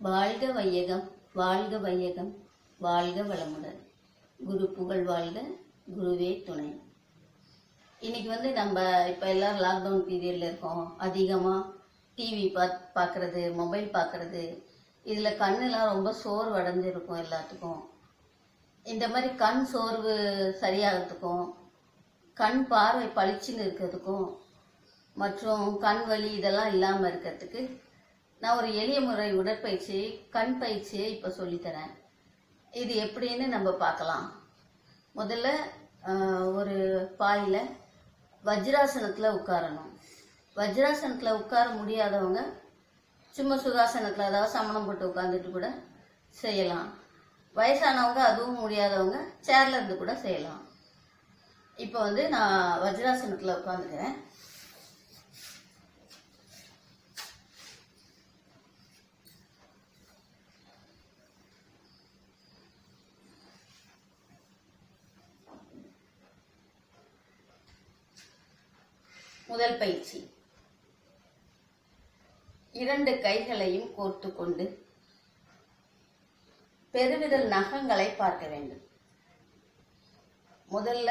வாழ்க வையகம் வாழ்க வையகம் வாழ்க வளமுடன் குரு புகழ் வாழ்க குருவே துணை இன்னைக்கு வந்து நம்ம இப்போ எல்லாரும் லாக்டவுன் பீரியடில் இருக்கோம் அதிகமாக டிவி பாத் பார்க்குறது மொபைல் பார்க்குறது இதில் கண்ணெல்லாம் ரொம்ப சோர்வு அடைஞ்சிருக்கும் எல்லாத்துக்கும் இந்த மாதிரி கண் சோர்வு சரியாகிறதுக்கும் கண் பார்வை பளிச்சுன்னு இருக்கிறதுக்கும் மற்றும் கண் வலி இதெல்லாம் இல்லாமல் இருக்கிறதுக்கு நான் ஒரு எளிய முறை உடற்பயிற்சி கண் பயிற்சியை இப்போ சொல்லித்தரேன் இது எப்படின்னு நம்ம பார்க்கலாம் முதல்ல ஆஹ், ஒரு பாயில் வஜ்ராசனத்தில் உட்காரணும் வஜ்ராசனத்தில் உட்கார முடியாதவங்க சும்மா சுகாசனத்தில் அதாவது சமணம் போட்டு உட்காந்துட்டு கூட செய்யலாம் வயசானவங்க அதுவும் முடியாதவங்க சேர்ல இருந்து கூட செய்யலாம் இப்போ வந்து நான் வஜ்ராசனத்தில் உட்காந்துக்கிறேன் முதல் பயிற்சி இரண்டு கைகளையும் கோர்த்து கொண்டு பெருவிரல் நகங்களை பார்க்க வேண்டும் முதல்ல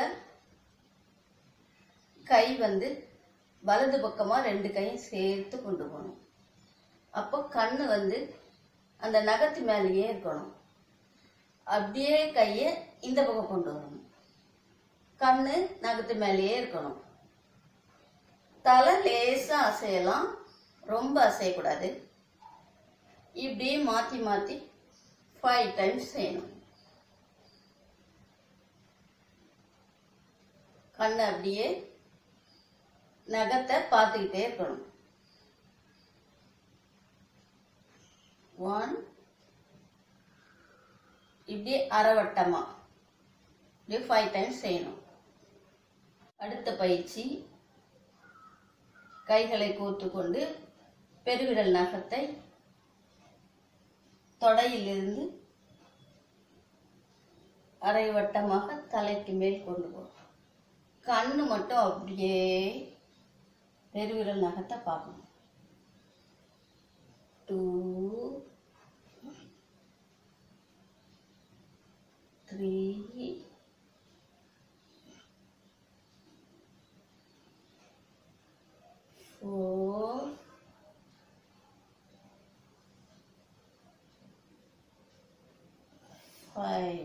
கை வந்து வலது பக்கமா ரெண்டு கையும் சேர்த்து கொண்டு போகணும் அப்போ கண்ணு வந்து அந்த நகத்து மேலேயே இருக்கணும் அப்படியே கையை இந்த பக்கம் கொண்டு வரணும் கண்ணு நகத்து மேலேயே இருக்கணும் தலை லேசா அசையலாம் ரொம்ப அசையக்கூடாது இப்படியே மாற்றி மாற்றி ஃபைவ் டைம்ஸ் செய்யணும் கண்ணை அப்படியே நகத்தை பார்த்துக்கிட்டே இருக்கணும் ஒன் இப்படியே அரைவட்டமா இப்படியே ஃபைவ் டைம்ஸ் செய்யணும் அடுத்த பயிற்சி கைகளை கோர்த்து கொண்டு பெருவிரல் நகத்தை தொடையிலிருந்து அரை வட்டமாக தலைக்கு மேல் கொண்டு போகும் கண்ணு மட்டும் அப்படியே பெருவிரல் நகத்தை பார்க்கணும் டூ த்ரீ ஃபோர் ஃபைவ்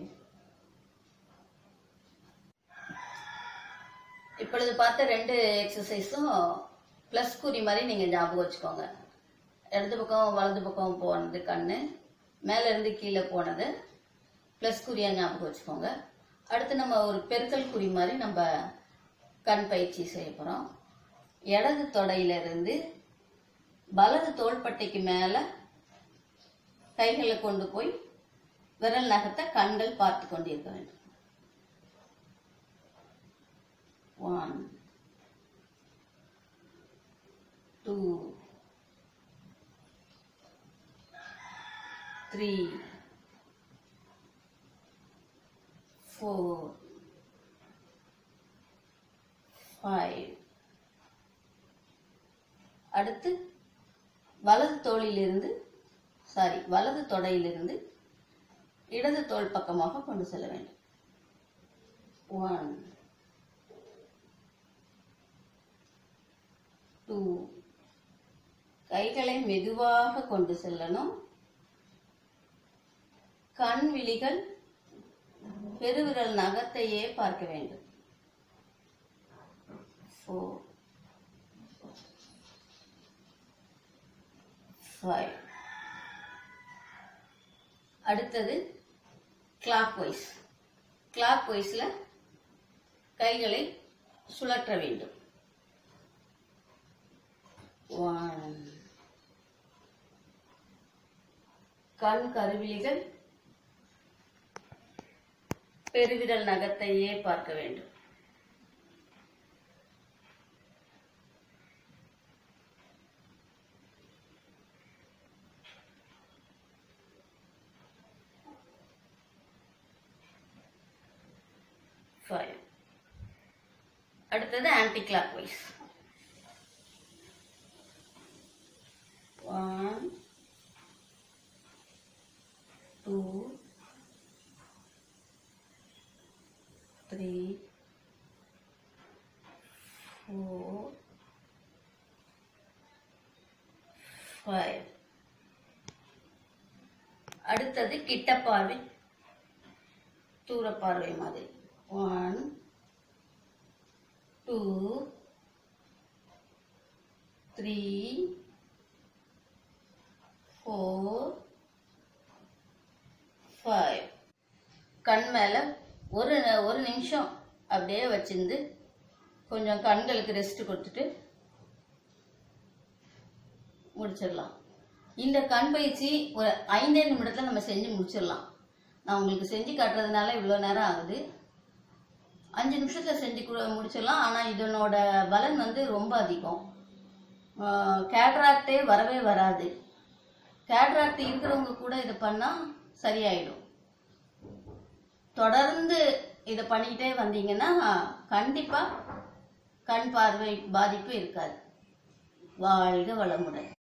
இப்பொழுது பார்த்த ரெண்டு எக்ஸசைஸும் ப்ளஸ் குறி மாதிரி நீங்கள் ஞாபகம் வச்சுக்கோங்க இடது பக்கம் வலது பக்கம் போனது கண்ணு மேலே இருந்து கீழே போனது ப்ளஸ் குறியாக ஞாபகம் வச்சுக்கோங்க அடுத்து நம்ம ஒரு பெருக்கல் குறி மாதிரி நம்ம கண் பயிற்சி செய்ய போகிறோம் இடது தொடையிலிருந்து வலது தோள்பட்டைக்கு மேலே கைகளை கொண்டு போய் விரல் நகத்தை கண்கள் பார்த்து கொண்டிருக்க வேண்டும் one two three four five அடுத்து வலது தோளிலிருந்து சாரி வலது தொடையிலிருந்து இடது தோள் பக்கமாக கொண்டு செல்ல வேண்டும் ஒன் டூ கைகளை மெதுவாக கொண்டு செல்லணும் கண் விழிகள் பெருவிரல் நகத்தையே பார்க்க வேண்டும் ஃபோர் ஃபைவ் அடுத்தது கிளாக் வைஸ் கிளாக் வைஸில் கைகளை சுழற்ற வேண்டும் ஒன் கண் கருவிழிகள் பெருவிரல் நகத்தையே பார்க்க வேண்டும் ஃபைவ் அடுத்தது anticlockwise one two three four five அடுத்தது கிட்ட பார்வை தூர பார்வை மாதிரி one two three four five கண் மேலே ஒரு ஒரு நிமிஷம் அப்படியே வச்சிருந்து கொஞ்சம் கண்களுக்கு ரெஸ்ட் கொடுத்துட்டு முடிச்சிடலாம் இந்த கண் பயிற்சி ஒரு ஐந்தே நிமிடத்தில் நம்ம செஞ்சு முடிச்சிடலாம் நான் உங்களுக்கு செஞ்சு காட்டுறதுனால இவ்வளோ நேரம் ஆகுது அஞ்சு நிமிஷத்தில் செஞ்சு கு- முடிச்சிடலாம் ஆனால் இதனோட பலன் வந்து ரொம்ப அதிகம் கேட்ராக்டே வரவே வராது கேட்ராக்ட் இருக்கிறவங்க கூட இதை பண்ணால் சரியாயிடும் தொடர்ந்து இதை பண்ணிக்கிட்டே வந்தீங்கன்னா கண்டிப்பாக கண் பார்வை பாதிப்பு இருக்காது வாழ்க வளமுடன்